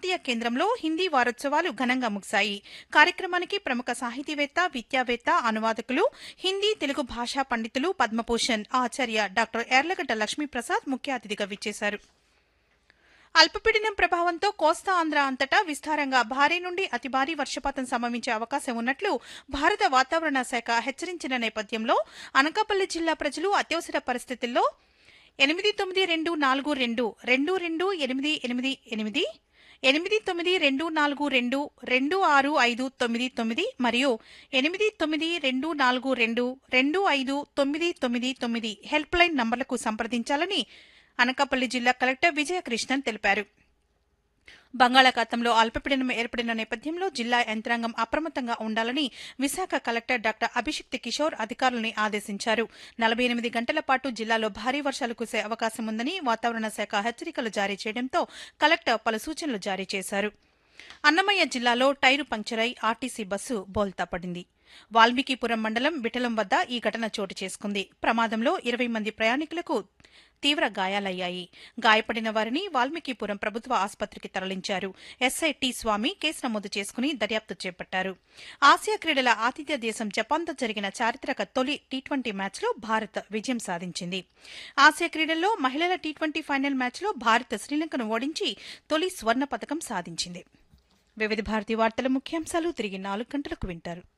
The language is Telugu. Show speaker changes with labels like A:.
A: జాతీయ కేంద్రంలో హిందీ వారోత్సవాలు ఘనంగా ముగిశాయి కార్యక్రమానికి ప్రముఖ సాహితీవేత్త విద్యావేత్త అనువాదకులు హిందీ తెలుగు భాషా పండితులు పద్మభూషణ్ ఆచార్య డాక్టర్ ఎర్లగడ్డ లక్ష్మీప్రసాద్ ముఖ్య అతిథిగా విచ్చేశారు అల్పపీడనం ప్రభావంతో కోస్తా ఆంధ్ర అంతటా విస్తారంగా భారీ నుండి అతి భారీ వర్షపాతం సంభవించే అవకాశం ఉన్నట్లు భారత వాతావరణ శాఖ హెచ్చరించిన నేపథ్యంలో అనకాపల్లి జిల్లా ప్రజలు అత్యవసర పరిస్థితుల్లో ఎనిమిది తొమ్మిది రెండు నాలుగు రెండు రెండు రెండు ఎనిమిది ఎనిమిది ఎనిమిది ఎనిమిది తొమ్మిది రెండు నాలుగు రెండు రెండు ఆరు ఐదు తొమ్మిది తొమ్మిది మరియు ఎనిమిది తొమ్మిది రెండు నాలుగు రెండు రెండు ఐదు తొమ్మిది తొమ్మిది తొమ్మిది హెల్ప్ లైన్ నంబర్లకు సంప్రదించాలని అనకాపల్లి జిల్లా కలెక్టర్ విజయకృష్ణన్ తెలిపారు బంగాళాఖాతంలో అల్పపీడనం ఏర్పడిన నేపథ్యంలో జిల్లా యంత్రాంగం అప్రమత్తంగా ఉండాలని విశాఖ కలెక్టర్ డాక్టర్ అభిషిక్తి కిషోర్ అధికారులని ఆదేశించారు నలభై ఎనిమిది గంటల పాటు జిల్లాలో భారీ వర్షాలు కురిసే అవకాశం ఉందని వాతావరణ శాఖ హెచ్చరికలు జారీ చేయడంతో కలెక్టర్ పలు సూచనలు జారీ చేశారు అన్నమయ్య జిల్లాలో టైరు పంక్చరై ఆర్టీసీ బస్సు బోల్తా పడింది వాల్మీకిపురం మండలం విఠలం వద్ద ఈ ఘటన చోటు చేసుకుంది ప్రమాదంలో ఇరవై మంది ప్రయాణికులకు తీవ్ర గాయాలయ్యాయి గాయపడిన వారిని వాల్మీకిపురం ప్రభుత్వ ఆసుపత్రికి తరలించారు ఎస్ఐ టి స్వామి కేసు నమోదు చేసుకుని దర్యాప్తు చేపట్టారు ఆసియా క్రీడల ఆతిథ్య దేశం జపాన్తో జరిగిన చారిత్రక తొలి టీ ట్వంటీ మ్యాచ్లో భారత్ విజయం సాధించింది ఆసియా క్రీడల్లో మహిళల టీ ట్వంటీ ఫైనల్ మ్యాచ్లో భారత్ శ్రీలంకను ఓడించి తొలి స్వర్ణ పథకం సాధించింది వివిధ భారతి వార్తల ముఖ్యాంశాలు తిరిగి నాలుగు గంటలకు వింటారు